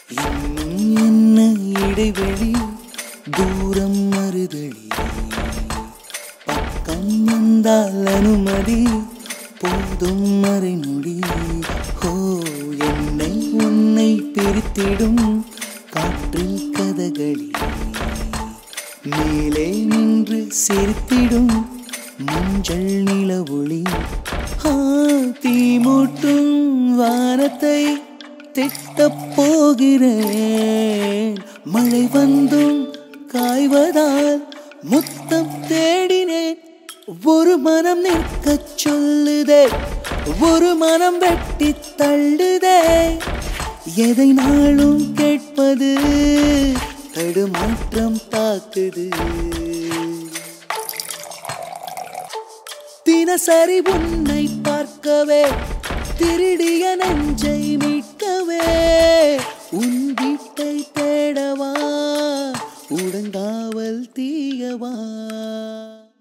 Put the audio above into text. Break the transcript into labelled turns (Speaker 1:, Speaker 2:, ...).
Speaker 1: இன்னும் என்ன இடைவெளி தூரம் மறுதளி பக்கம் வந்தால் அனுமதி போதும் மறைநொடி ஹோ என்னை உன்னை பிரித்திடும் காற்றில் கதகளி மேலே நின்று சிரித்திடும் மஞ்சள் நிலவொளி ஆ, தீமூட்டும் வானத்தை திட்டப் போகிறேன் மழை வந்தும் காய்வதால் முத்தம் தேடினேன் ஒரு மனம் நிற்கச் சொல்லுதே ஒரு மனம் வெட்டி தள்ளுதே எதை நாளும் கேட்பது தடுமாற்றம் தாக்குது தினசரி உன்னை பார்க்கவே திருடிய நெஞ்சை மீட்கவே உன் வீட்டை தேடவா உடங்காவல் தீயவா